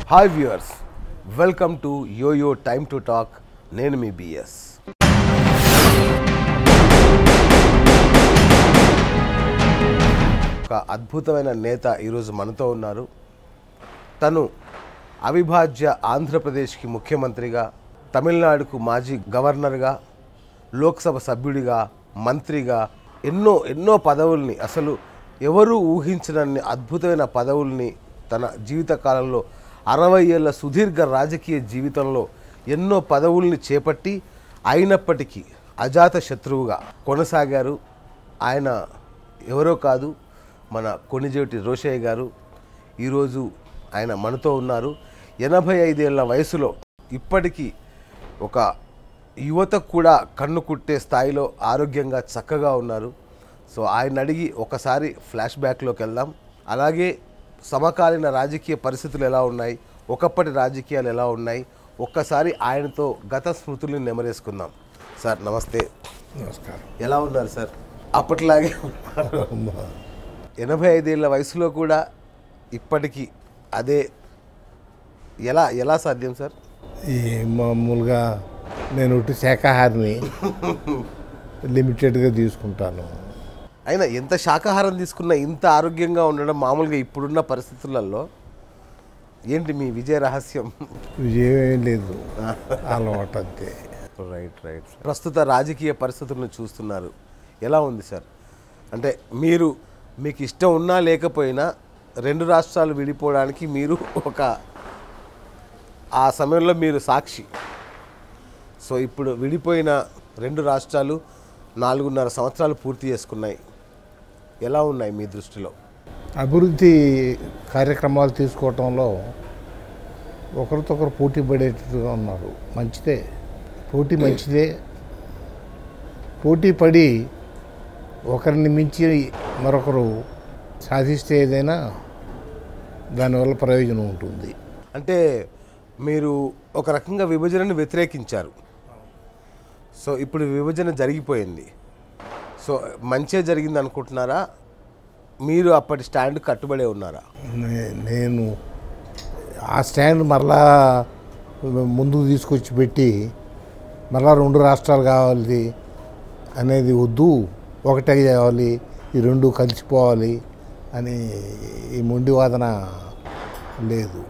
Hi viewers welcome to YoYo time to talk నేను మీ BS ఒక అద్భుతమైన నేత ఈరోజు మనతో ఉన్నారు తను అవిభాజ్య ఆంధ్రప్రదేశ్కి ముఖ్యమంత్రిగా తమిళనాడుకు మాజీ గవర్నర్గా లోక్సభ సభ్యుడిగా మంత్రిగా ఎన్నో ఎన్నో పదవుల్ని అసలు ఎవరూ ఊహించనన్ని అద్భుతమైన పదవుల్ని తన జీవిత కాలంలో అరవై ఏళ్ళ సుదీర్ఘ రాజకీయ జీవితంలో ఎన్నో పదవుల్ని చేపట్టి అయినప్పటికీ అజాత శత్రువుగా కొనసాగారు ఆయన ఎవరో కాదు మన కొణిజేటి రోషయ్య గారు ఈరోజు ఆయన మనతో ఉన్నారు ఎనభై ఐదేళ్ల వయసులో ఇప్పటికీ ఒక యువతకు కూడా కన్ను కుట్టే స్థాయిలో ఆరోగ్యంగా చక్కగా ఉన్నారు సో ఆయన అడిగి ఒకసారి ఫ్లాష్ బ్యాక్లోకి వెళ్దాం అలాగే సమకాలీన రాజకీయ పరిస్థితులు ఎలా ఉన్నాయి ఒకప్పటి రాజకీయాలు ఎలా ఉన్నాయి ఒక్కసారి ఆయనతో గత స్మృతుల్ని నెమరేసుకుందాం సార్ నమస్తే నమస్కారం ఎలా ఉన్నారు సార్ అప్పట్లాగే ఉన్నారు ఎనభై ఐదేళ్ల వయసులో కూడా ఇప్పటికీ అదే ఎలా ఎలా సాధ్యం సార్ ఈ మామూలుగా నేను ఒకటి శాకాహారిని లిమిటెడ్గా తీసుకుంటాను అయినా ఎంత శాకాహారం తీసుకున్నా ఇంత ఆరోగ్యంగా ఉండడం మామూలుగా ఇప్పుడున్న పరిస్థితులలో ఏంటి మీ విజయ రహస్యం విజయం లేదు అలవాటు అంతే రైట్ రైట్ ప్రస్తుత రాజకీయ పరిస్థితులను చూస్తున్నారు ఎలా ఉంది సార్ అంటే మీరు మీకు ఇష్టం ఉన్నా లేకపోయినా రెండు రాష్ట్రాలు విడిపోవడానికి మీరు ఒక ఆ సమయంలో మీరు సాక్షి సో ఇప్పుడు విడిపోయిన రెండు రాష్ట్రాలు నాలుగున్నర సంవత్సరాలు పూర్తి చేసుకున్నాయి ఎలా ఉన్నాయి మీ దృష్టిలో అభివృద్ధి కార్యక్రమాలు తీసుకోవటంలో ఒకరితో ఒకరు పోటీ పడేటట్టుగా ఉన్నారు మంచిదే పోటీ మంచిదే పోటీ పడి ఒకరిని మించి మరొకరు సాధిస్తే ఏదైనా దానివల్ల ప్రయోజనం ఉంటుంది అంటే మీరు ఒక రకంగా విభజనను వ్యతిరేకించారు సో ఇప్పుడు విభజన జరిగిపోయింది సో మంచిగా జరిగింది అనుకుంటున్నారా మీరు అప్పటి స్టాండ్ కట్టుబడే ఉన్నారా నే- నేను ఆ స్టాండ్ మరలా ముందుకు తీసుకొచ్చి పెట్టి మరలా రెండు రాష్ట్రాలు కావాలి అనేది వద్దు ఒకటే కావాలి ఈ రెండు కలిసిపోవాలి అని ఈ మొండి వాదన లేదు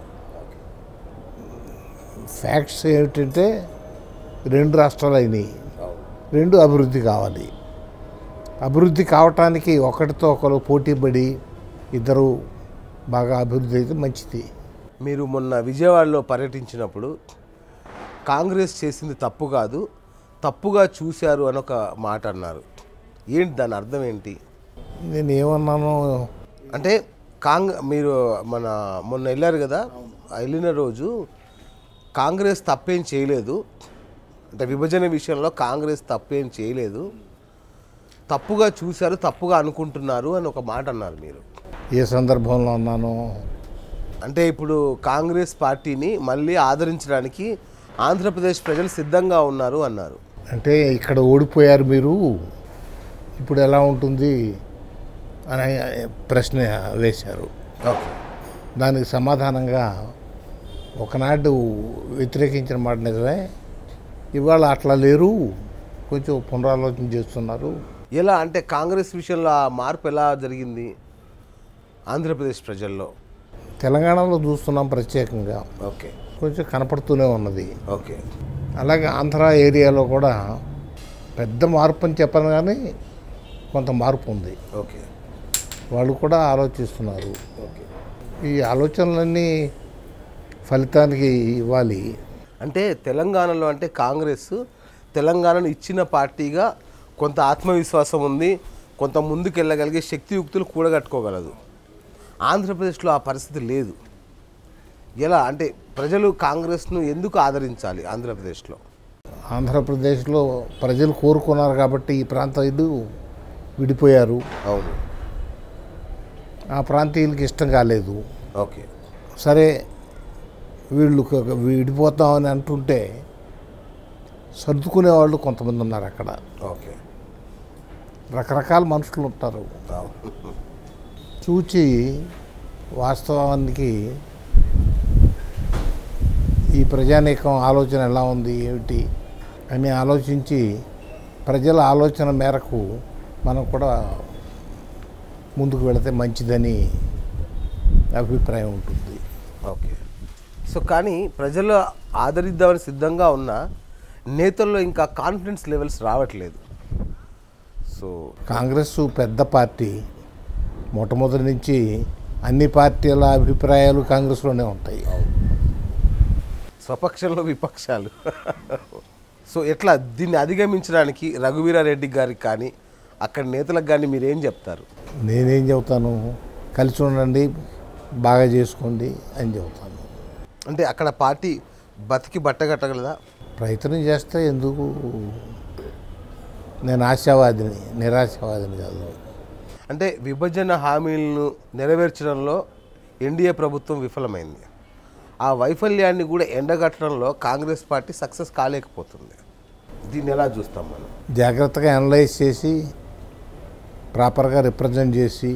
ఫ్యాక్ట్స్ ఏమిటంటే రెండు రాష్ట్రాలు అయినాయి రెండు అభివృద్ధి కావాలి అభివృద్ధి కావటానికి ఒకటితో ఒకరు పోటీ పడి ఇద్దరు బాగా అభివృద్ధి అయితే మంచిది మీరు మొన్న విజయవాడలో పర్యటించినప్పుడు కాంగ్రెస్ చేసింది తప్పు కాదు తప్పుగా చూశారు అని ఒక మాట అన్నారు ఏంటి దాని అర్థం ఏంటి నేను ఏమన్నాను అంటే కాంగ్ మీరు మన మొన్న వెళ్ళారు కదా ఆ వెళ్ళిన రోజు కాంగ్రెస్ తప్పేం చేయలేదు అంటే విభజన విషయంలో కాంగ్రెస్ తప్పేం చేయలేదు తప్పుగా చూశారు తప్పుగా అనుకుంటున్నారు అని ఒక మాట అన్నారు మీరు ఏ సందర్భంలో అన్నాను అంటే ఇప్పుడు కాంగ్రెస్ పార్టీని మళ్ళీ ఆదరించడానికి ఆంధ్రప్రదేశ్ ప్రజలు సిద్ధంగా ఉన్నారు అన్నారు అంటే ఇక్కడ ఓడిపోయారు మీరు ఇప్పుడు ఎలా ఉంటుంది అని ప్రశ్న వేశారు ఓకే దానికి సమాధానంగా ఒకనాడు వ్యతిరేకించిన మాట నిజమే ఇవాళ అట్లా లేరు కొంచెం పునరాలోచన చేస్తున్నారు ఎలా అంటే కాంగ్రెస్ విషయంలో ఆ మార్పు ఎలా జరిగింది ఆంధ్రప్రదేశ్ ప్రజల్లో తెలంగాణలో చూస్తున్నాం ప్రత్యేకంగా ఓకే కొంచెం కనపడుతూనే ఉన్నది ఓకే అలాగే ఆంధ్ర ఏరియాలో కూడా పెద్ద మార్పు అని చెప్పను కానీ కొంత మార్పు ఉంది ఓకే వాళ్ళు కూడా ఆలోచిస్తున్నారు ఓకే ఈ ఆలోచనలన్నీ ఫలితానికి ఇవ్వాలి అంటే తెలంగాణలో అంటే కాంగ్రెస్ తెలంగాణను ఇచ్చిన పార్టీగా కొంత ఆత్మవిశ్వాసం ఉంది కొంత ముందుకెళ్ళగలిగే శక్తియుక్తులు కూడగట్టుకోగలదు ఆంధ్రప్రదేశ్లో ఆ పరిస్థితి లేదు ఎలా అంటే ప్రజలు కాంగ్రెస్ను ఎందుకు ఆదరించాలి ఆంధ్రప్రదేశ్లో ఆంధ్రప్రదేశ్లో ప్రజలు కోరుకున్నారు కాబట్టి ఈ ప్రాంతాలు విడిపోయారు అవును ఆ ప్రాంతీయులకి ఇష్టం కాలేదు ఓకే సరే వీళ్ళు క- విడిపోతామని అంటుంటే సర్దుకునే వాళ్ళు కొంతమంది ఉన్నారు అక్కడ ఓకే రకరకాల మనుషులు ఉంటారు చూచి వాస్తవానికి ఈ ప్రజానీకం ఆలోచన ఎలా ఉంది ఏమిటి అని ఆలోచించి ప్రజల ఆలోచన మేరకు మనం కూడా ముందుకు వెళితే మంచిదని అభిప్రాయం ఉంటుంది ఓకే సో కానీ ప్రజలు ఆదరిద్దామని సిద్ధంగా ఉన్న నేతల్లో ఇంకా కాన్ఫిడెన్స్ లెవెల్స్ రావట్లేదు సో కాంగ్రెస్ పెద్ద పార్టీ మొట్టమొదటి నుంచి అన్ని పార్టీల అభిప్రాయాలు కాంగ్రెస్లోనే ఉంటాయి స్వపక్షంలో విపక్షాలు సో ఎట్లా దీన్ని అధిగమించడానికి రఘువీరారెడ్డి గారికి కానీ అక్కడ నేతలకు కానీ మీరు ఏం చెప్తారు నేనేం చెబుతాను కలిసి ఉండండి బాగా చేసుకోండి అని చెబుతాను అంటే అక్కడ పార్టీ బతికి బట్టగట్టగలదా ప్రయత్నం చేస్తే ఎందుకు నేను ఆశావాదిని నిరాశావాదిని కాదు అంటే విభజన హామీలను నెరవేర్చడంలో ఎన్డీఏ ప్రభుత్వం విఫలమైంది ఆ వైఫల్యాన్ని కూడా ఎండగట్టడంలో కాంగ్రెస్ పార్టీ సక్సెస్ కాలేకపోతుంది దీన్ని ఎలా చూస్తాం మనం జాగ్రత్తగా అనలైజ్ చేసి ప్రాపర్గా రిప్రజెంట్ చేసి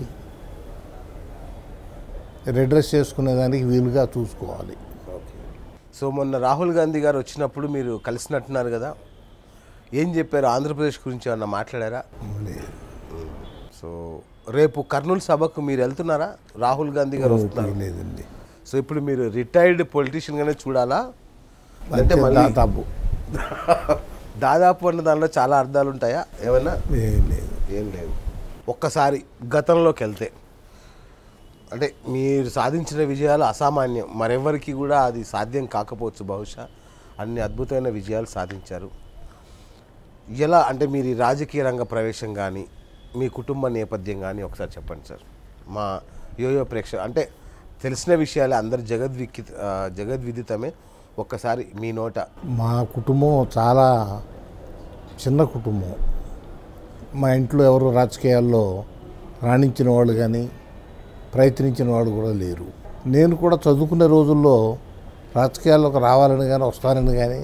రిడ్రెస్ చేసుకునే దానికి వీలుగా చూసుకోవాలి సో మొన్న రాహుల్ గాంధీ గారు వచ్చినప్పుడు మీరు కలిసినట్టున్నారు కదా ఏం చెప్పారు ఆంధ్రప్రదేశ్ గురించి ఏమన్నా మాట్లాడారా సో రేపు కర్నూలు సభకు మీరు వెళ్తున్నారా రాహుల్ గాంధీ గారు వస్తున్నారు లేదండి సో ఇప్పుడు మీరు రిటైర్డ్ పొలిటీషియన్గానే చూడాలా అంటే మళ్ళీ దాదాపు దాదాపు అన్న దానిలో చాలా అర్థాలు ఉంటాయా ఏమన్నా ఏం లేదు ఏం లేదు ఒక్కసారి గతంలోకి వెళ్తే అంటే మీరు సాధించిన విజయాలు అసామాన్యం మరెవరికి కూడా అది సాధ్యం కాకపోవచ్చు బహుశా అన్ని అద్భుతమైన విజయాలు సాధించారు ఎలా అంటే మీరు ఈ రాజకీయ రంగ ప్రవేశం కానీ మీ కుటుంబ నేపథ్యం కానీ ఒకసారి చెప్పండి సార్ మా యోయో ప్రేక్ష అంటే తెలిసిన విషయాలే అందరు జగద్విక్కి ఆ, జగద్విదితమే ఒక్కసారి మీ నోట మా కుటుంబం చాలా చిన్న కుటుంబం మా ఇంట్లో ఎవరు రాజకీయాల్లో రాణించిన వాళ్ళు కానీ ప్రయత్నించిన వాళ్ళు కూడా లేరు నేను కూడా చదువుకునే రోజుల్లో రాజకీయాల్లోకి రావాలని కానీ వస్తానని కానీ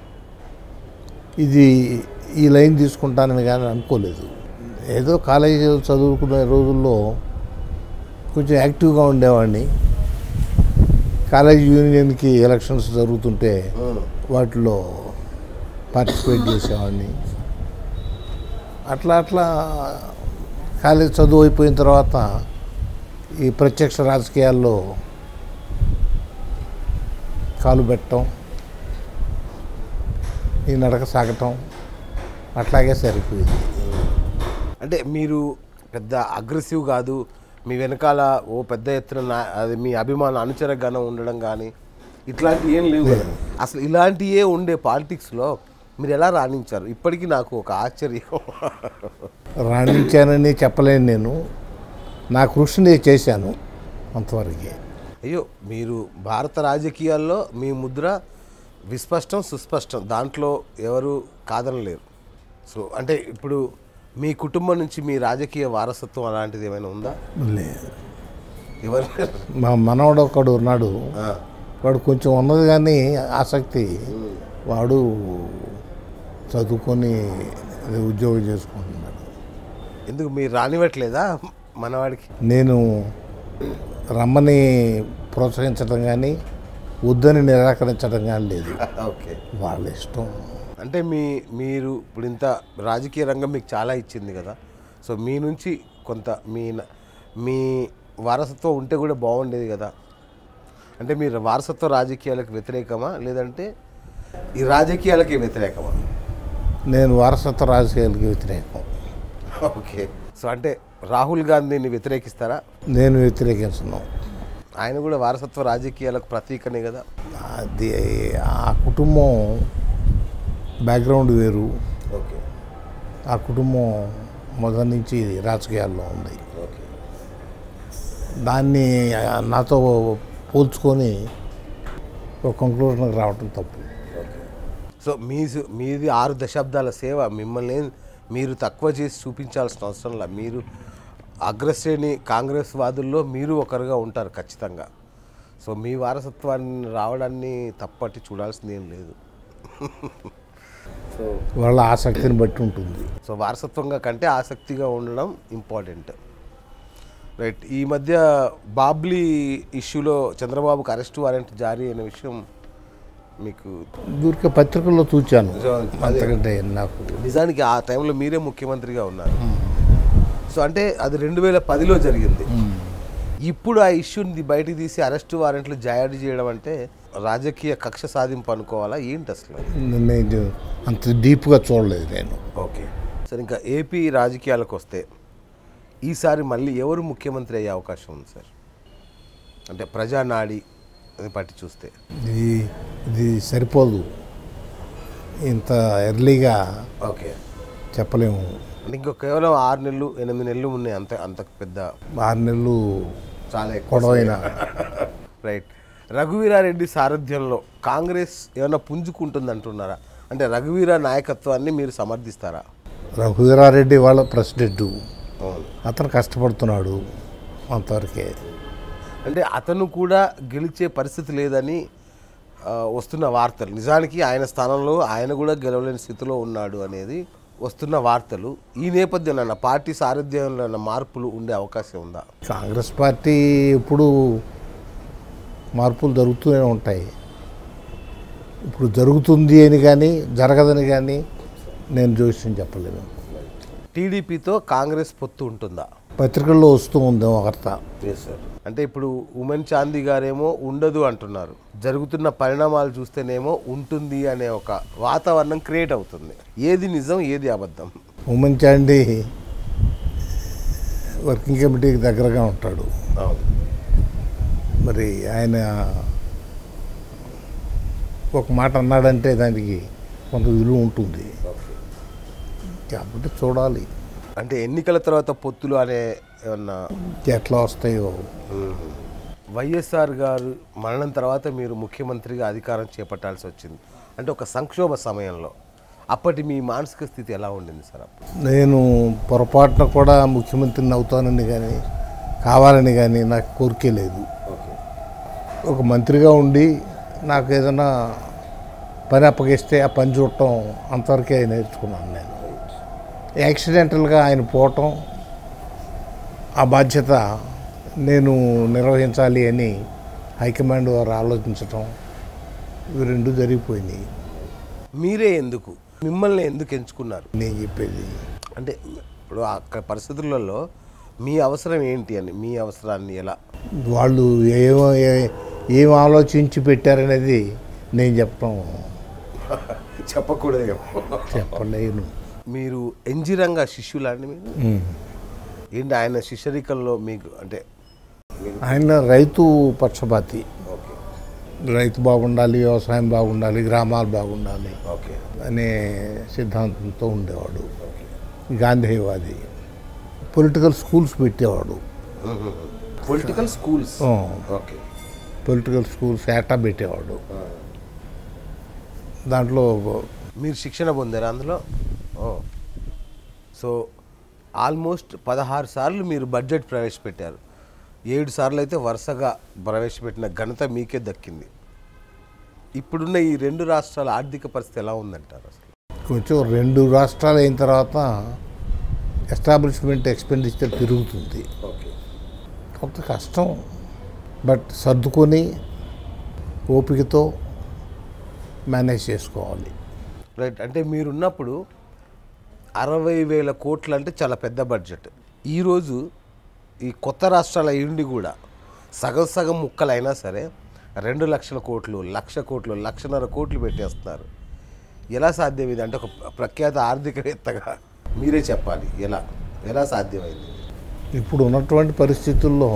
ఇది ఈ లైన్ తీసుకుంటానని కానీ అనుకోలేదు ఏదో కాలేజీ చదువుకునే రోజుల్లో కొంచెం యాక్టివ్గా ఉండేవాడిని కాలేజ్ యూనియన్కి ఎలక్షన్స్ జరుగుతుంటే వాటిలో పార్టిసిపేట్ చేసేవాడిని అట్లా అట్లా కాలేజ్ చదువు అయిపోయిన తర్వాత ఈ ప్రత్యక్ష రాజకీయాల్లో కాలు పెట్టడం ఈ నడక సాగటం అట్లాగే సరిపోయింది అంటే మీరు పెద్ద అగ్రెసివ్ కాదు మీ వెనకాల ఓ పెద్ద ఎత్తున నా- అది మీ అభిమాన అనుచర గణం ఉండడం కానీ ఇట్లాంటివి ఏం లేవు కదా. అసలు ఇలాంటివే ఉండే పాలిటిక్స్లో మీరు ఎలా రాణించారు ఇప్పటికీ నాకు ఒక ఆశ్చర్యం రాణించానని చెప్పలేను నేను నా కృషి నేను చేశాను అంతవరకే అయ్యో మీరు భారత రాజకీయాల్లో మీ ముద్ర విస్పష్టం సుస్పష్టం దాంట్లో ఎవరు కాదనలేరు సో అంటే ఇప్పుడు మీ కుటుంబం నుంచి మీ రాజకీయ వారసత్వం అలాంటిది ఏమైనా ఉందా లేదు ఎవరు మా మనవడు ఒకడు ఉన్నాడు ఆ, వాడు కొంచెం ఉన్నది కానీ ఆసక్తి వాడు చదువుకొని అదే ఉద్యోగం చేసుకుంటున్నాడు ఎందుకు మీరు రానివ్వట్లేదా మనవాడికి నేను రమ్మని ప్రోత్సహించడం కానీ వద్దని నిరాకరించడం కానీ లేదు ఓకే వాళ్ళ ఇష్టం అంటే మీ మీరు ఇప్పుడు ఇంత రాజకీయ రంగం మీకు చాలా ఇచ్చింది కదా సో మీ నుంచి కొంత మీ న- మీ వారసత్వం ఉంటే కూడా బాగుండేది కదా అంటే మీరు వారసత్వ రాజకీయాలకు వ్యతిరేకమా లేదంటే ఈ రాజకీయాలకి వ్యతిరేకమా నేను వారసత్వ రాజకీయాలకి వ్యతిరేకం ఓకే సో అంటే రాహుల్ గాంధీని వ్యతిరేకిస్తారా నేను వ్యతిరేకించను ఆయన కూడా వారసత్వ రాజకీయాలకు ప్రతీకనే కదా అది ఆ కుటుంబం బ్యాక్గ్రౌండ్ వేరు ఓకే ఆ కుటుంబం మొదటి నుంచి రాజకీయాల్లో ఉంది ఓకే దాన్ని ఆ, నాతో పోల్చుకొని ఒక కంక్లూజన్కి రావటం తప్పు సో మీ మీది ఆరు దశాబ్దాల సేవ మిమ్మల్ని ఏం- మీరు తక్కువ చేసి చూపించాల్సిన అవసరం లేదు మీరు అగ్రశ్రేణి కాంగ్రెస్ వాదుల్లో మీరు ఒకరుగా ఉంటారు ఖచ్చితంగా సో మీ వారసత్వాన్ని రావడాన్ని తప్పట్టి చూడాల్సింది ఏం లేదు సో వాళ్ళ ఆసక్తిని బట్టి ఉంటుంది సో వారసత్వంగా కంటే ఆసక్తిగా ఉండడం ఇంపార్టెంట్ రైట్ ఈ మధ్య బాబ్లీ ఇష్యూలో చంద్రబాబుకి అరెస్ట్ వారెంట్ జారీ అయిన విషయం మీకు ఊరికే పత్రికల్లో చూచాను సో, అదే. అంతకంటే నాకు నిజానికి ఆ టైంలో మీరే ముఖ్యమంత్రిగా ఉన్నారు సో అంటే అది రెండు వేల పదిలో జరిగింది ఇప్పుడు ఆ ఇష్యూని బయటికి తీసి అరెస్ట్ వారెంట్లు జారీ చేయడం అంటే రాజకీయ కక్ష సాధింపు అనుకోవాలా ఏంటి అసలు నేను అంత డీప్గా చూడలేదు నేను ఓకే సరే ఇంకా ఏపీ రాజకీయాలకు వస్తే ఈసారి మళ్ళీ ఎవరు ముఖ్యమంత్రి అయ్యే అవకాశం ఉంది సార్ అంటే ప్రజానాడి అని పట్టి చూస్తే ఇది ఇది సరిపోదు ఇంత ఎర్లీగా ఓకే చెప్పలేము అంటే ఇంకో కేవలం ఆరు నెలలు ఎనిమిది నెలలు ఉన్నాయి అంత అంత పెద్ద ఆరు నెలలు చాలా ఎక్కువ పొడవైన రైట్ రఘువీరారెడ్డి సారథ్యంలో కాంగ్రెస్ ఏమైనా పుంజుకుంటుంది అంటున్నారా అంటే రఘువీర నాయకత్వాన్ని మీరు సమర్థిస్తారా రఘువీరారెడ్డి వాళ్ళ ప్రెసిడెంట్ అవును అతను కష్టపడుతున్నాడు అంతవరకే అంటే అతను కూడా గెలిచే పరిస్థితి లేదని ఆ, వస్తున్న వార్తలు నిజానికి ఆయన స్థానంలో ఆయన కూడా గెలవలేని స్థితిలో ఉన్నాడు అనేది వస్తున్న వార్తలు ఈ నేపథ్యంలో అన్న పార్టీ సారథ్యంలో అన్న మార్పులు ఉండే అవకాశం ఉందా కాంగ్రెస్ పార్టీ ఇప్పుడు మార్పులు జరుగుతూనే ఉంటాయి ఇప్పుడు జరుగుతుంది అని కానీ జరగదని కానీ నేను జోస్యం చెప్పలేను టీడీపీతో కాంగ్రెస్ పొత్తు ఉంటుందా పత్రికల్లో వస్తూ ఉంది వార్త సార్ అంటే ఇప్పుడు ఉమెన్ చాందీ గారేమో ఉండదు అంటున్నారు జరుగుతున్న పరిణామాలు చూస్తేనేమో ఉంటుంది అనే ఒక వాతావరణం క్రియేట్ అవుతుంది ఏది నిజం ఏది అబద్ధం ఉమెన్ చాండి వర్కింగ్ కమిటీకి దగ్గరగా ఉంటాడు అవును మరి ఆయన ఒక మాట అన్నాడంటే దానికి కొంత విలువ ఉంటుంది కాబట్టి చూడాలి అంటే ఎన్నికల తర్వాత పొత్తులు అనే ఏమన్నా ఎట్లా వస్తాయో వైఎస్ఆర్ గారు మరణం తర్వాత మీరు ముఖ్యమంత్రిగా అధికారం చేపట్టాల్సి వచ్చింది అంటే ఒక సంక్షోభ సమయంలో అప్పటి మీ మానసిక స్థితి ఎలా ఉండింది సార్ అప్పుడు నేను పొరపాటున కూడా ముఖ్యమంత్రిని అవుతానని కానీ కావాలని కానీ నాకు కోరికే లేదు ఓకే ఒక మంత్రిగా ఉండి నాకు ఏదైనా పని అప్పగిస్తే ఆ పని చూడటం అంతవరకే నేర్చుకున్నాను నేను యాక్సిడెంటల్గా ఆయన పోవటం ఆ బాధ్యత నేను నిర్వహించాలి అని హైకమాండ్ వారు ఆలోచించటం ఇవి రెండు జరిగిపోయినాయి మీరే ఎందుకు మిమ్మల్ని ఎందుకు ఎంచుకున్నారు నేను చెప్పేది అంటే ఇప్పుడు అక్కడ పరిస్థితులలో మీ అవసరం ఏంటి అని మీ అవసరాన్ని ఎలా వాళ్ళు ఏమో ఏ- ఏం ఆలోచించి పెట్టారనేది నేను చెప్పడం చెప్పకూడదు చెప్పలేను మీరు ఎంజిరంగా శిష్యులా అండి మీరు ఉమ్. ఏంటి ఆయన శిష్యరికల్లో మీకు అంటే ఆయన రైతు పక్షపాతి ఓకే రైతు బాగుండాలి వ్యవసాయం బాగుండాలి గ్రామాలు బాగుండాలి ఓకే అనే సిద్ధాంతంతో ఉండేవాడు గాంధీవాది పొలిటికల్ స్కూల్స్ పెట్టేవాడు పొలిటికల్ స్కూల్స్ ఆ, ఓకే పొలిటికల్ స్కూల్స్ ఏటా పెట్టేవాడు దాంట్లో మీరు శిక్షణ పొందారా అందులో ఓ సో ఆల్మోస్ట్ పదహారు సార్లు మీరు బడ్జెట్ ప్రవేశపెట్టారు ఏడు సార్లు అయితే వరుసగా ప్రవేశపెట్టిన ఘనత మీకే దక్కింది ఇప్పుడున్న ఈ రెండు రాష్ట్రాల ఆర్థిక పరిస్థితి ఎలా ఉందంటారు అసలు కొంచెం రెండు రాష్ట్రాలు అయిన తర్వాత ఎస్టాబ్లిష్మెంట్ ఎక్స్పెండిచర్ పెరుగుతుంది ఓకే కొంత కష్టం బట్ సర్దుకొని ఓపికతో మేనేజ్ చేసుకోవాలి రైట్ అంటే మీరున్నప్పుడు అరవై వేల కోట్లు అంటే చాలా పెద్ద బడ్జెట్ ఈరోజు ఈ కొత్త రాష్ట్రాల ఉండి కూడా సగం సగం ముక్కలు అయినా సరే రెండు లక్షల కోట్లు లక్ష కోట్లు లక్షన్నర కోట్లు పెట్టేస్తున్నారు ఎలా సాధ్యం ఇది అంటే ఒక ప్రఖ్యాత ఆర్థికవేత్తగా మీరే చెప్పాలి ఎలా ఎలా సాధ్యమైంది ఇప్పుడు ఉన్నటువంటి పరిస్థితుల్లో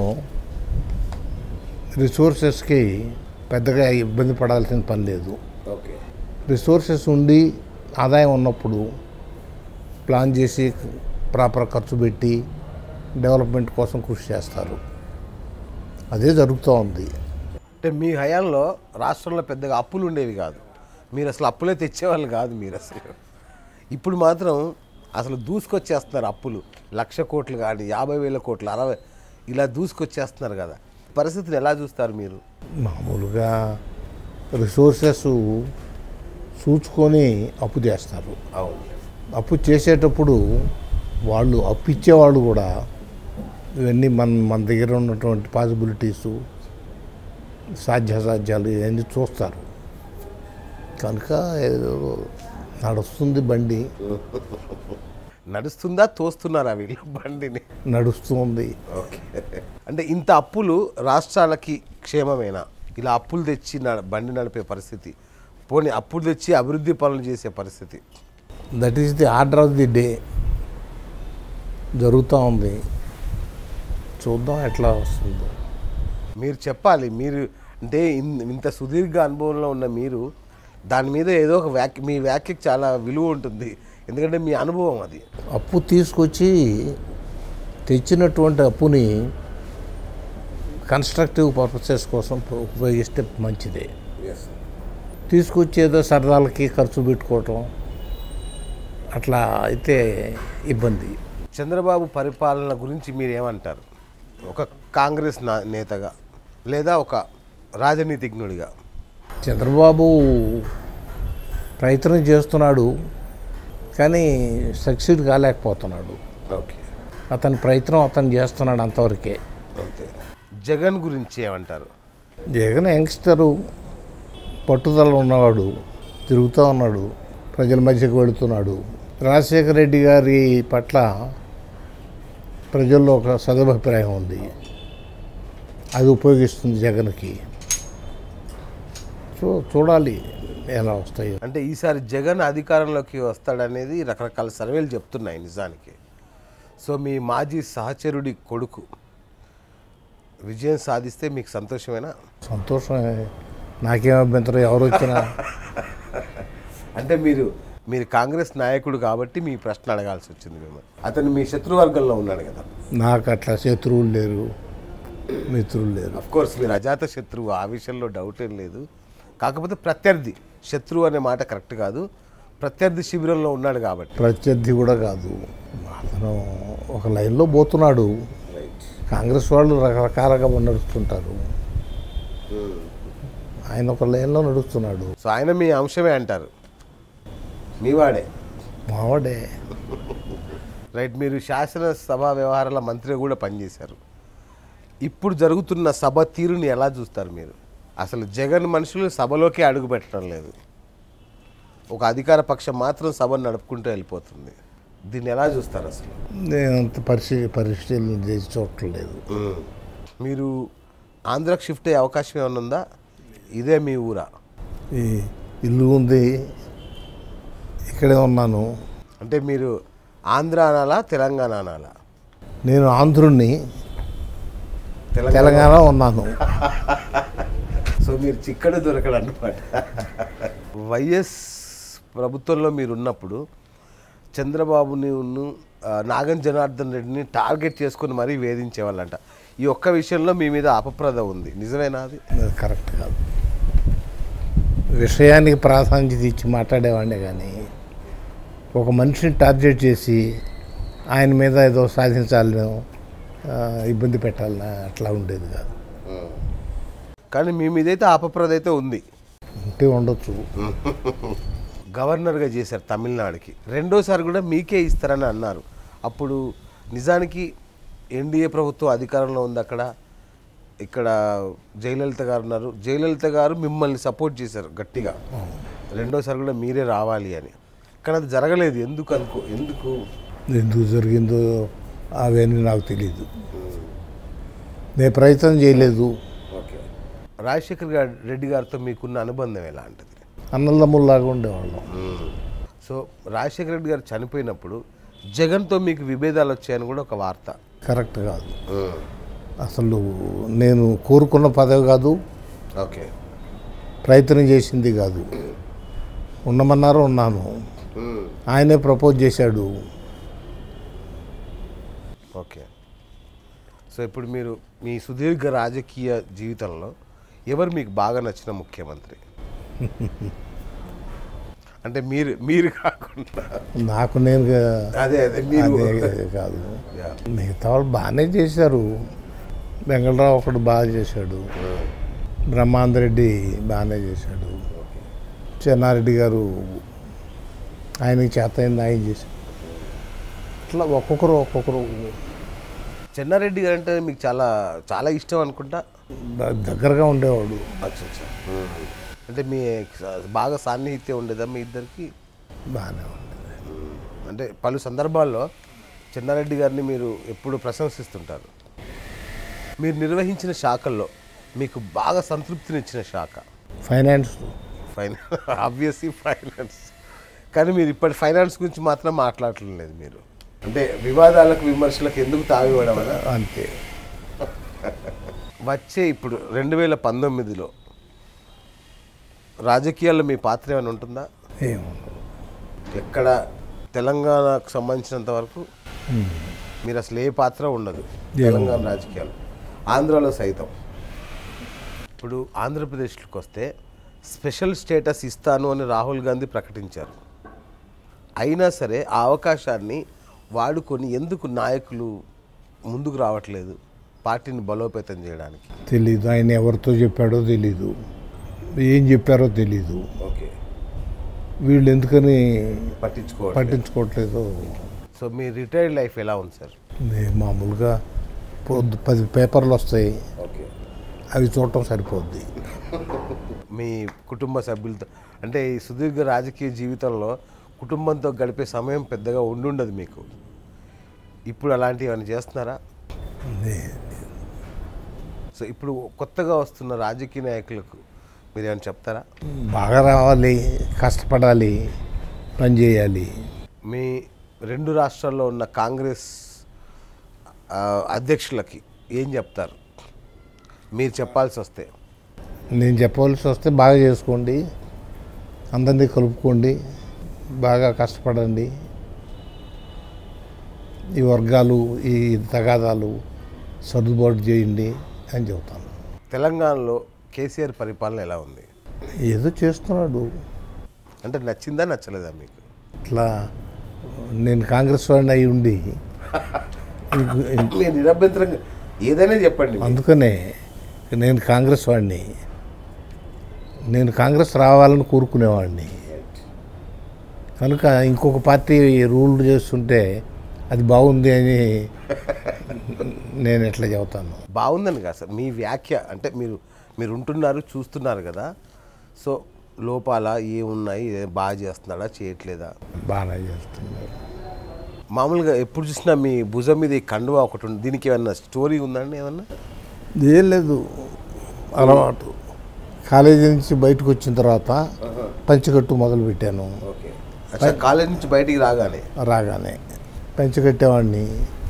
రిసోర్సెస్కి పెద్దగా ఇబ్బంది పడాల్సిన పని లేదు ఓకే రిసోర్సెస్ ఉండి ఆదాయం ఉన్నప్పుడు ప్లాన్ చేసి ప్రాపర్ ఖర్చు పెట్టి డెవలప్మెంట్ కోసం కృషి చేస్తారు అదే జరుగుతూ ఉంది అంటే మీ హయాంలో రాష్ట్రంలో పెద్దగా అప్పులు ఉండేవి కాదు మీరు అసలు అప్పులే తెచ్చేవాళ్ళు కాదు మీరు అసలు ఇప్పుడు మాత్రం అసలు దూసుకొచ్చేస్తున్నారు అప్పులు లక్ష కోట్లు కానీ యాభై వేల కోట్లు అరవై ఇలా దూసుకొచ్చేస్తున్నారు కదా పరిస్థితిని ఎలా చూస్తారు మీరు మామూలుగా రిసోర్సెస్ చూసుకొని అప్పు చేస్తారు అవును అప్పు చేసేటప్పుడు వాళ్ళు అప్పు ఇచ్చేవాళ్ళు కూడా ఇవన్నీ మన మన దగ్గర ఉన్నటువంటి పాసిబిలిటీసు సాధ్యాసాధ్యాలు ఇవన్నీ చూస్తారు కనుక ఏదో నడుస్తుంది బండి నడుస్తుందా తోస్తున్నారా వీళ్ళు బండిని నడుస్తుంది ఓకే అంటే ఇంత అప్పులు రాష్ట్రాలకి క్షేమమేనా ఇలా అప్పులు తెచ్చి న- బండి నడిపే పరిస్థితి పోనీ అప్పులు తెచ్చి అభివృద్ధి పనులు చేసే పరిస్థితి that is the order of the day జరుగుతూ ఉంది చూద్దాం ఎట్లా వస్తుందో మీరు చెప్పాలి మీరు అంటే ఇన్- ఇంత సుదీర్ఘ అనుభవంలో ఉన్న మీరు దాని మీద ఏదో ఒక వ్యాఖ్య మీ వ్యాఖ్యకి చాలా విలువ ఉంటుంది ఎందుకంటే మీ అనుభవం అది అప్పు తీసుకొచ్చి తెచ్చినటువంటి అప్పుని కన్స్ట్రక్టివ్ పర్పసెస్ కోసం ఉపయోగిస్తే మంచిదే తీసుకొచ్చి ఏదో సరదాలకి ఖర్చు పెట్టుకోవటం అట్లా అయితే ఇబ్బంది చంద్రబాబు పరిపాలన గురించి మీరు ఏమంటారు ఒక కాంగ్రెస్ నా నేతగా లేదా ఒక రాజనీతిజ్ఞుడిగా చంద్రబాబు ప్రయత్నం చేస్తున్నాడు కానీ సక్సీడ్ కాలేకపోతున్నాడు ఓకే అతని ప్రయత్నం అతను చేస్తున్నాడు అంతవరకే అంతే జగన్ గురించి ఏమంటారు జగన్ యంగ్స్టరు పట్టుదల ఉన్నవాడు తిరుగుతూ ఉన్నాడు ప్రజల మధ్యకు వెళుతున్నాడు రాజశేఖర రెడ్డి గారి పట్ల ప్రజల్లో ఒక సదభిప్రాయం ఉంది అది ఉపయోగిస్తుంది జగన్కి చూ చూడాలి ఎలా వస్తాయో అంటే ఈసారి జగన్ అధికారంలోకి వస్తాడనేది రకరకాల సర్వేలు చెప్తున్నాయి నిజానికి సో మీ మాజీ సహచరుడి కొడుకు విజయం సాధిస్తే మీకు సంతోషమేనా సంతోషమే నాకేం అభ్యంతరం ఎవరు వచ్చినా అంటే మీరు మీరు కాంగ్రెస్ నాయకుడు కాబట్టి మీ ప్రశ్న అడగాల్సి వచ్చింది మిమ్మల్ని అతను మీ శత్రువర్గంలో ఉన్నాడు కదా నాకు అట్లా శత్రువులు లేరు మిత్రులు లేరు అఫ్ కోర్స్ మీరు అజాత శత్రువు ఆ విషయంలో డౌట్ ఏం లేదు కాకపోతే ప్రత్యర్థి శత్రువు అనే మాట కరెక్ట్ కాదు ప్రత్యర్థి శిబిరంలో ఉన్నాడు కాబట్టి ప్రత్యర్థి కూడా కాదు అతను ఒక లైన్లో పోతున్నాడు కాంగ్రెస్ వాళ్ళు రకరకాలుగా నడుస్తుంటారు ఆయన ఒక లైన్లో నడుస్తున్నాడు సో ఆయన మీ అంశమే అంటారు మీ వాడే మావాడే రైట్ మీరు శాసనసభ వ్యవహారాల మంత్రిగా కూడా పనిచేశారు ఇప్పుడు జరుగుతున్న సభ తీరుని ఎలా చూస్తారు మీరు అసలు జగన్ మనుషులు సభలోకే అడుగు పెట్టడం లేదు ఒక అధికార పక్షం మాత్రం సభను నడుపుకుంటూ వెళ్ళిపోతుంది దీన్ని ఎలా చూస్తారు అసలు నేను అంత పరిశీ పరిశీలన చేసి చూడట్లేదు మీరు ఆంధ్రాకి షిఫ్ట్ అయ్యే అవకాశం ఏమైనా ఉందా ఇదే మీ ఊరా ఈ ఇల్లు ఉంది ఇక్కడే ఉన్నాను అంటే మీరు ఆంధ్ర అనాలా తెలంగాణ అనాలా నేను ఆంధ్రుణ్ణి తెలంగాణ ఉన్నాను సో మీరు చిక్కడు దొరకడు అనమాట వైఎస్ ప్రభుత్వంలో మీరు ఉన్నప్పుడు చంద్రబాబుని ఉన్ను, ఆ, నాగన్ జనార్దన్ రెడ్డిని టార్గెట్ చేసుకొని మరీ వేధించేవాళ్ళంట ఈ ఒక్క విషయంలో మీ మీద అపప్రద ఉంది నిజమేనా అది అది కరెక్ట్ కాదు విషయానికి ప్రాధాన్యత ఇచ్చి మాట్లాడేవాడినే కానీ ఒక మనిషిని టార్గెట్ చేసి ఆయన మీద ఏదో సాధించాలని ఆ, ఇబ్బంది పెట్టాలని అట్లా ఉండేది కాదు కానీ మీ మీదైతే అపప్రద అయితే ఉంది ఉంటే ఉండొచ్చు గవర్నర్గా చేశారు తమిళనాడుకి రెండోసారి కూడా మీకే ఇస్తారని అన్నారు అప్పుడు నిజానికి ఎన్డీఏ ప్రభుత్వం అధికారంలో ఉంది అక్కడ ఇక్కడ జయలలిత గారు ఉన్నారు జయలలిత గారు మిమ్మల్ని సపోర్ట్ చేశారు గట్టిగా రెండోసారి కూడా మీరే రావాలి అని కానీ అది జరగలేదు ఎందుకు అనుకో ఎందుకు ఎందుకు జరిగిందో అవన్నీ నాకు తెలియదు నేను ప్రయత్నం చేయలేదు ఓకే రాజశేఖర్ గారు రెడ్డి గారితో మీకున్న అనుబంధం ఎలాంటిది అన్నదమ్ముల్లాగా ఉండేవాళ్ళం సో రాజశేఖర రెడ్డి గారు చనిపోయినప్పుడు జగన్తో మీకు విభేదాలు వచ్చాయని కూడా ఒక వార్త కరెక్ట్ కాదు అసలు నేను కోరుకున్న పదవి కాదు ఓకే ప్రయత్నం చేసింది కాదు ఉండమన్నారు ఉన్నాను ఆయనే ప్రపోజ్ చేశాడు ఓకే సో ఇప్పుడు మీరు మీ సుదీర్ఘ రాజకీయ జీవితంలో ఎవరు మీకు బాగా నచ్చిన ముఖ్యమంత్రి అంటే మీరు మీరు కాకుండా నాకు నేను అదే అదే మీరు అదే కాదు Yeah. మిగతా వాళ్ళు బాగానే చేశారు వెంకటరావు ఒకడు బాగా చేశాడు బ్రహ్మాందరెడ్డి బాగానే చేశాడు చెన్నారెడ్డి గారు ఆయనకి చేత అయింది ఆయన చేశాడు అట్లా ఒక్కొక్కరు ఒక్కొక్కరు చెన్నారెడ్డి గారు అంటే మీకు చాలా చాలా ఇష్టం అనుకుంటా ద- దగ్గరగా ఉండేవాడు అచ్చా అచ్చా అంటే మీ బాగా సాన్నిహిత్యం ఉండేదా మీ ఇద్దరికి బాగానే ఉంది అంటే పలు సందర్భాల్లో చెన్నారెడ్డి గారిని మీరు ఎప్పుడు ప్రశంసిస్తుంటారు మీరు నిర్వహించిన శాఖల్లో మీకు బాగా సంతృప్తినిచ్చిన శాఖ ఫైనాన్స్ ఫైనాన్స్ ఆబ్వియస్లీ ఫైనాన్స్ కానీ మీరు ఇప్పటి ఫైనాన్స్ గురించి మాత్రం మాట్లాడటం లేదు మీరు అంటే వివాదాలకు విమర్శలకు ఎందుకు తావివ్వడం అన అంతే వచ్చే ఇప్పుడు రెండు వేల పంతొమ్మిదిలో రాజకీయాల్లో మీ పాత్ర ఏమైనా ఉంటుందా ఏముండదు ఎక్కడ తెలంగాణకు సంబంధించినంత వరకు మీరు అసలు ఏ పాత్ర ఉండదు తెలంగాణ రాజకీయాలు ఆంధ్రాలో సైతం ఇప్పుడు ఆంధ్రప్రదేశ్కి వస్తే స్పెషల్ స్టేటస్ ఇస్తాను అని రాహుల్ గాంధీ ప్రకటించారు అయినా సరే ఆ అవకాశాన్ని వాడుకొని ఎందుకు నాయకులు ముందుకు రావట్లేదు పార్టీని బలోపేతం చేయడానికి తెలీదు ఆయన ఎవరితో చెప్పాడో తెలీదు ఏం చెప్పారో తెలీదు ఓకే వీళ్ళు ఎందుకని పట్టించుకోవడం పట్టించుకోవట్లేదు సో మీ రిటైర్డ్ లైఫ్ ఎలా ఉంది సార్ నే- మామూలుగా పొద్దు పది పేపర్లు వస్తాయి ఓకే అవి చూడటం సరిపోద్ది మీ కుటుంబ సభ్యులతో అంటే ఈ సుదీర్ఘ రాజకీయ జీవితంలో కుటుంబంతో గడిపే సమయం పెద్దగా ఉండుండదు మీకు ఇప్పుడు అలాంటివి ఏమైనా చేస్తున్నారా నే- సో ఇప్పుడు కొత్తగా వస్తున్న రాజకీయ నాయకులకు మీరు ఏమైనా చెప్తారా బాగా రావాలి కష్టపడాలి పని చేయాలి మీ రెండు రాష్ట్రాల్లో ఉన్న కాంగ్రెస్ ఆ, అధ్యక్షులకి ఏం చెప్తారు మీరు చెప్పాల్సి వస్తే నేను చెప్పవలసి వస్తే బాగా చేసుకోండి అందరినీ కలుపుకోండి బాగా కష్టపడండి ఈ వర్గాలు ఈ తగాదాలు సర్దుబాటు చేయండి అని చెబుతాను తెలంగాణలో కేసీఆర్ పరిపాలన ఎలా ఉంది ఏదో చేస్తున్నాడు అంటే నచ్చిందా నచ్చలేదా మీకు ఇట్లా నేను కాంగ్రెస్ వాడిని అయి ఉండి ఇంక- ఇంక- మీరు నిరభ్యంతరంగా ఏదైనా చెప్పండి అందుకనే నేను కాంగ్రెస్ వాడిని నేను కాంగ్రెస్ రావాలని కోరుకునేవాడిని కనుక ఇంకొక పార్టీ రూల్ చేస్తుంటే అది బాగుంది అని నేను ఎట్లా చెబుతాను బాగుందని కాదు సార్ మీ వ్యాఖ్య అంటే మీరు మీరు ఉంటున్నారు చూస్తున్నారు కదా సో లోపాల ఏమున్నాయి ఏ బాగా చేస్తున్నాడా చేయట్లేదా బాగానే చేస్తున్నారు మామూలుగా ఎప్పుడు చూసినా మీ భుజం మీద ఈ కండువా ఒకటి ఉంది దీనికి ఏమన్నా స్టోరీ ఉందండి ఏమన్నా ఏం లేదు అలవాటు కాలేజీ నుంచి బయటకు వచ్చిన తర్వాత పంచకట్టు మొదలు పెట్టాను ఓకే అచ్చా కాలేజ్ నుంచి బయటికి రాగానే రాగానే పంచకట్టేవాడిని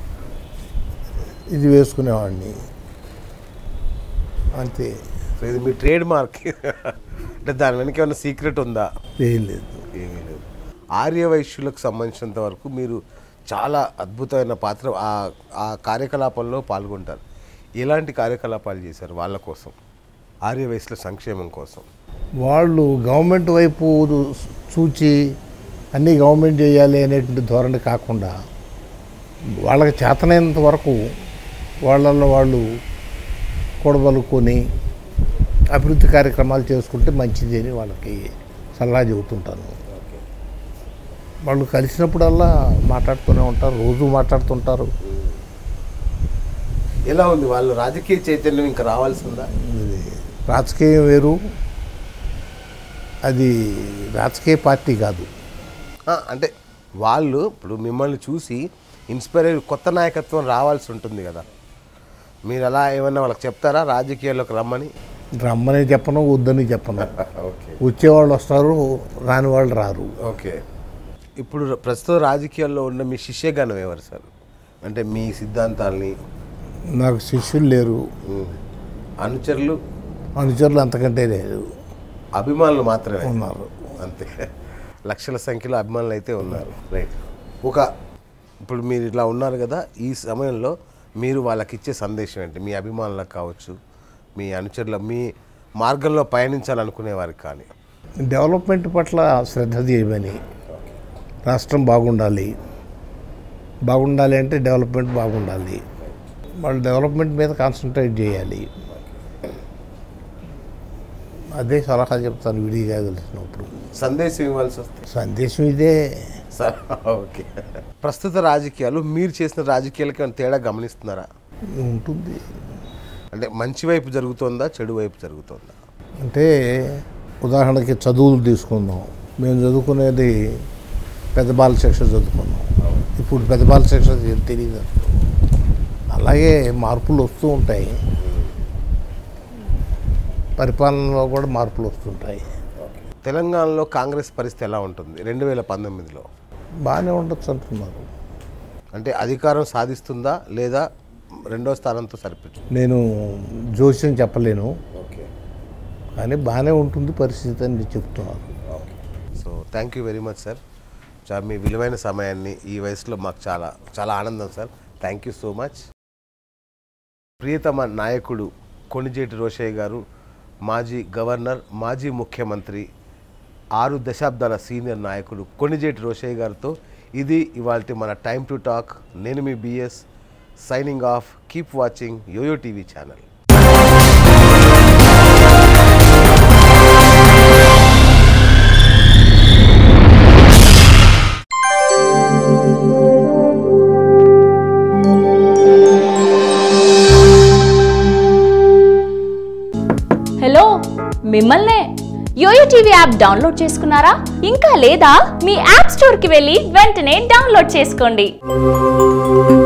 ఇది వేసుకునేవాడిని అంతే సో ఇది మీ ట్రేడ్ మార్క్ అంటే దాని వెనక ఏమైనా సీక్రెట్ ఉందా ఏం లేదు ఏమీ లేదు ఆర్య వైశ్యులకు సంబంధించినంత వరకు మీరు చాలా అద్భుతమైన పాత్ర ఆ ఆ కార్యకలాపాల్లో పాల్గొంటారు ఎలాంటి కార్యకలాపాలు చేశారు వాళ్ళ కోసం ఆర్య వయసుల సంక్షేమం కోసం వాళ్ళు గవర్నమెంట్ వైపు చూచి అన్నీ గవర్నమెంట్ చేయాలి అనేటువంటి ధోరణి కాకుండా వాళ్ళకి చేతనైనంత వరకు వాళ్ళల్లో వాళ్ళు కూడబలుకొని అభివృద్ధి కార్యక్రమాలు చేసుకుంటే మంచిది అని వాళ్ళకి సలహా చెబుతుంటాను వాళ్ళు కలిసినప్పుడల్లా మాట్లాడుతూనే ఉంటారు రోజు మాట్లాడుతుంటారు ఎలా ఉంది వాళ్ళు రాజకీయ చైతన్యం ఇంకా రావాల్సిందా ఇది రాజకీయం వేరు అది రాజకీయ పార్టీ కాదు ఆ, అంటే వాళ్ళు ఇప్పుడు మిమ్మల్ని చూసి ఇన్స్పైర్ అయ్యి కొత్త నాయకత్వం రావాల్సి ఉంటుంది కదా మీరు అలా ఏమన్నా వాళ్ళకి చెప్తారా రాజకీయాల్లోకి రమ్మని రమ్మని చెప్పను వద్దని చెప్పను ఓకే వచ్చేవాళ్ళు వస్తారు రాని వాళ్ళు రారు ఓకే ఇప్పుడు ప్రస్తుత రాజకీయాల్లో ఉన్న మీ శిష్యగణం ఎవరు సార్ అంటే మీ సిద్ధాంతాల్ని నాకు శిష్యులు లేరు ఉమ్, అనుచరులు అనుచరులు అంతకంటే లేరు అభిమానులు మాత్రమే ఉన్నారు అంతే లక్షల సంఖ్యలో అభిమానులు అయితే ఉన్నారు రైట్ ఒక ఇప్పుడు మీరు ఇట్లా ఉన్నారు కదా ఈ సమయంలో మీరు వాళ్ళకి ఇచ్చే సందేశం ఏంటి మీ అభిమానులకు కావచ్చు మీ అనుచరుల మీ మార్గంలో పయనించాలనుకునే వారికి కానీ డెవలప్మెంట్ పట్ల శ్రద్ధ చేయమని రాష్ట్రం బాగుండాలి బాగుండాలి అంటే డెవలప్మెంట్ బాగుండాలి వాళ్ళు డెవలప్మెంట్ మీద కాన్సన్ట్రేట్ చేయాలి అదే సలహా చెప్తాను విడిగా కలిసినప్పుడు సందేశం ఇవ్వాల్సి వస్తే సందేశం ఇదే సార్ ఓకే ప్రస్తుత రాజకీయాలు మీరు చేసిన రాజకీయాలకి ఏమైనా తేడా గమనిస్తున్నారా ఉంటుంది అంటే మంచి వైపు జరుగుతోందా చెడు వైపు జరుగుతోందా అంటే ఉదాహరణకి చదువులు తీసుకుందాం మేము చదువుకునేది పెద్ద బాల శిక్ష చదువుకున్నాం ఇప్పుడు పెద్ద బాల శిక్ష తె- తెలియదు అసలు. అలాగే మార్పులు వస్తూ ఉంటాయి పరిపాలనలో కూడా మార్పులు వస్తుంటాయి తెలంగాణలో కాంగ్రెస్ పరిస్థితి ఎలా ఉంటుంది రెండు వేల పంతొమ్మిదిలో బాగానే ఉండొచ్చు అంటున్నారు అంటే అధికారం సాధిస్తుందా లేదా రెండో స్థానంతో సరిపెట్టు నేను జోస్యం చెప్పలేను ఓకే కానీ బాగానే ఉంటుంది పరిస్థితి అని చెప్తున్నారు so thank you very much sir చాలా మీ విలువైన సమయాన్ని ఈ వయసులో మాకు చాలా చాలా ఆనందం sir thank you so much ప్రియతమ నాయకుడు కొణిజేటి రోషయ్య గారు మాజీ గవర్నర్ మాజీ ముఖ్యమంత్రి ఆరు దశాబ్దాల సీనియర్ నాయకుడు కొణిజేటి రోషయ్య గారితో ఇది ఇవాళ మన టైం టు టాక్ నేను మీ BS signing off keep watching YoYo TV channel hello మిమ్మల్నే యోయో టీవీ యాప్ డౌన్లోడ్ చేసుకున్నారా ఇంకా లేదా మీ యాప్ స్టోర్కి వెళ్ళి వెంటనే డౌన్లోడ్ చేసుకోండి